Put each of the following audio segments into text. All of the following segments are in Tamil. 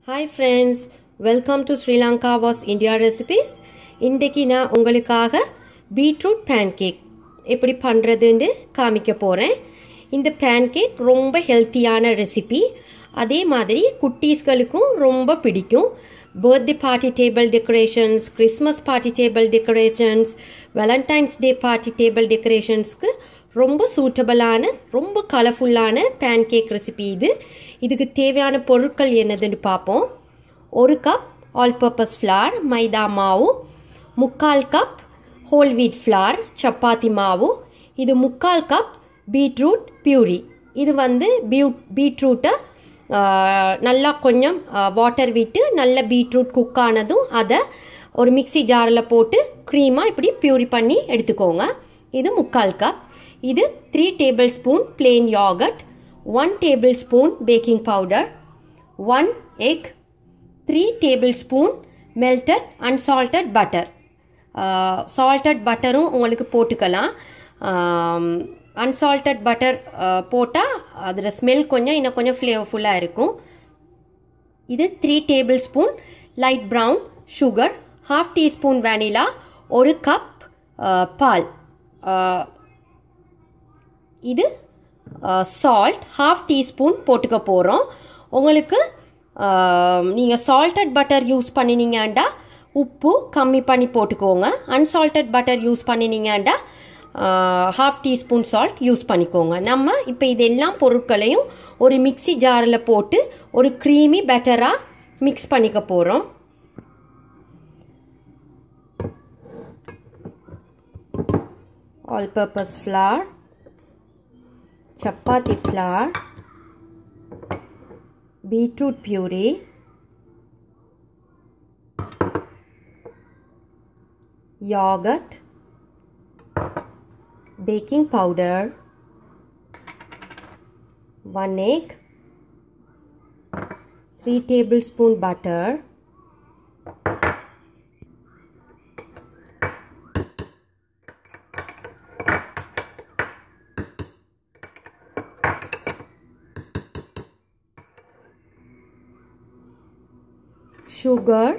Hi friends welcome to Sri Lanka was India recipes இன்றைக்கி நான் உங்களுக்காக பீட்ரூட் பேன்கேக் எப்படி பண்ணுறதுன்னு காமிக்க போகிறேன் இந்த பேன்கேக் ரொம்ப ஹெல்த்தியான ரெசிபி அதே மாதிரி குட்டீஸ்களுக்கும் ரொம்ப பிடிக்கும் birthday party table decorations Christmas party table decorations Valentine's day party table டெக்கரேஷன்ஸ்க்கு ரொம்ப சூட்டபிளான ரொம்ப கலர்ஃபுல்லான பேன்கேக் ரெசிபி இது இதுக்கு தேவையான பொருட்கள் என்னதுன்னு பார்ப்போம் ஒரு கப் ஆல் பர்பஸ் ஃப்ளார் மைதா மாவு முக்கால் cup whole wheat flour chapati மாவு இது முக்கால் கப் பீட்ரூட் பியூரி இது வந்து பியூ பீட்ரூட்டை நல்லா கொஞ்சம் வாட்டர் விட்டு நல்ல பீட்ரூட் குக் ஆனதும் அதை ஒரு மிக்சி ஜாரில் போட்டு க்ரீமாக இப்படி பியூரி பண்ணி எடுத்துக்கோங்க இது முக்கால் கப் இது three tablespoon plain yogurt one tablespoon baking powder one egg three tablespoon melted unsalted butter salted பட்டரும் உங்களுக்கு போட்டுக்கலாம் அன்சால்டட் பட்டர் போட்டால் அதில் ஸ்மெல் கொஞ்சம் இன்னும் கொஞ்சம் ஃப்ளேவர்ஃபுல்லாக இருக்கும் இது three tablespoon light brown sugar half teaspoon vanilla ஒரு கப் பால் இது சால்ட் ஹாஃப் டீஸ்பூன் போட்டுக்க போகிறோம் உங்களுக்கு நீங்கள் சால்டட் பட்டர் யூஸ் பண்ணினீங்கண்டா உப்பு கம்மி பண்ணி போட்டுக்கோங்க அன்சால்டட் பட்டர் யூஸ் பண்ணினீங்கண்டா ஹாஃப் டீஸ்பூன் சால்ட் யூஸ் பண்ணிக்கோங்க நம்ம இப்போ இதெல்லாம் பொருட்களையும் ஒரு மிக்சி ஜாரில் போட்டு ஒரு க்ரீமி பெட்டராக மிக்ஸ் பண்ணிக்க போகிறோம் all purpose flour chapati flour, beetroot puree, yogurt, baking powder, one egg, 3 tablespoon butter, sugar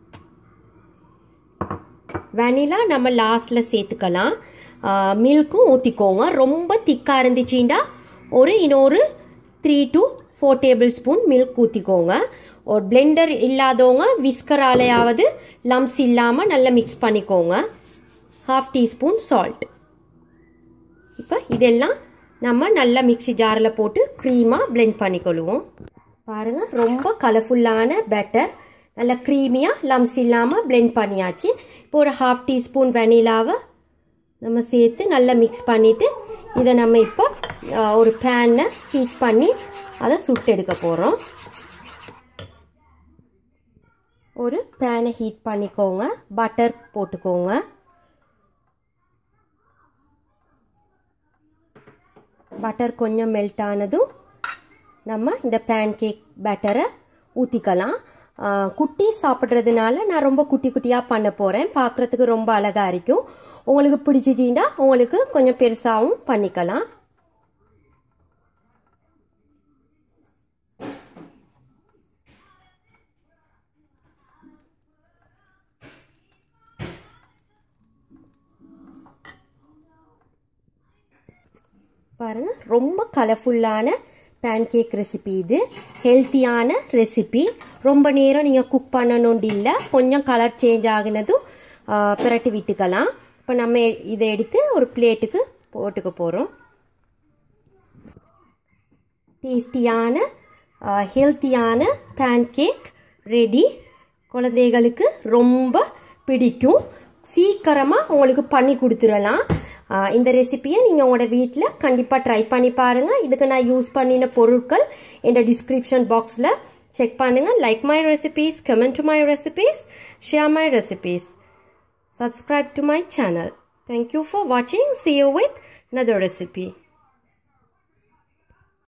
vanilla நம்ம லாஸ்டில் சேர்த்துக்கலாம் மில்க்கும் ஊற்றிக்கோங்க ரொம்ப திக்காக இருந்துச்சுன்னா ஒரு இன்னொரு three to four tablespoon milk ஊற்றிக்கோங்க ஒரு பிளெண்டர் இல்லாதவங்க விஸ்கராலையாவது லம்ஸ் இல்லாமல் நல்லா மிக்ஸ் பண்ணிக்கோங்க ஹாஃப் டீஸ்பூன் சால்ட் இப்போ இதெல்லாம் நம்ம நல்லா மிக்சி ஜாரில் போட்டு க்ரீமாக பிளெண்ட் பண்ணிக்கொள்வோம் பாருங்கள் ரொம்ப கலர்ஃபுல்லான பெட்டர் நல்லா க்ரீமியாக லம்ஸ் இல்லாமல் பிளெண்ட் பண்ணியாச்சு இப்போ ஒரு ஹாஃப் டீஸ்பூன் வெனிலாவை நம்ம சேர்த்து நல்லா மிக்ஸ் பண்ணிவிட்டு இதை நம்ம இப்போ ஒரு பேனை ஹீட் பண்ணி அதை சுட்டு எடுக்க போகிறோம் ஒரு பேனை ஹீட் பண்ணிக்கோங்க பட்டர் போட்டுக்கோங்க பட்டர் கொஞ்சம் மெல்ட் ஆனதும் நம்ம இந்த பேன் கேக் பேட்டரை ஊற்றிக்கலாம் குட்டி சாப்பிட்றதுனால நான் ரொம்ப குட்டி குட்டியாக பண்ண போகிறேன் பார்க்குறதுக்கு ரொம்ப அழகாக இருக்கும் உங்களுக்கு பிடிச்சிச்சின்னா உங்களுக்கு கொஞ்சம் பெருசாகவும் பண்ணிக்கலாம் பாருங்கள் ரொம்ப கலர்ஃபுல்லான பேன்கேக் ரெசிபி இது ஹெல்த்தியான ரெசிபி ரொம்ப நேரம் நீங்கள் குக் பண்ணணும்னு இல்லை கொஞ்சம் கலர் சேஞ்ச் ஆகினதும் பிரட்டி விட்டுக்கலாம் இப்போ நம்ம இதை எடுத்து ஒரு பிளேட்டுக்கு போட்டுக்க போகிறோம் டேஸ்டியான ஹெல்த்தியான பேன்கேக் ரெடி குழந்தைகளுக்கு ரொம்ப பிடிக்கும் சீக்கிரமாக உங்களுக்கு பண்ணி கொடுத்துடலாம் இந்த ரெசிப்பியை நீங்கள் உங்களோட வீட்டில் கண்டிப்பாக ட்ரை பண்ணி பாருங்கள் இதுக்கு நான் யூஸ் பண்ணின பொருட்கள் இந்த டிஸ்கிரிப்ஷன் பாக்ஸில் செக் பண்ணுங்கள் like my recipes comment to my recipes share my recipes subscribe to my channel. Thank you for watching. See you with another recipe.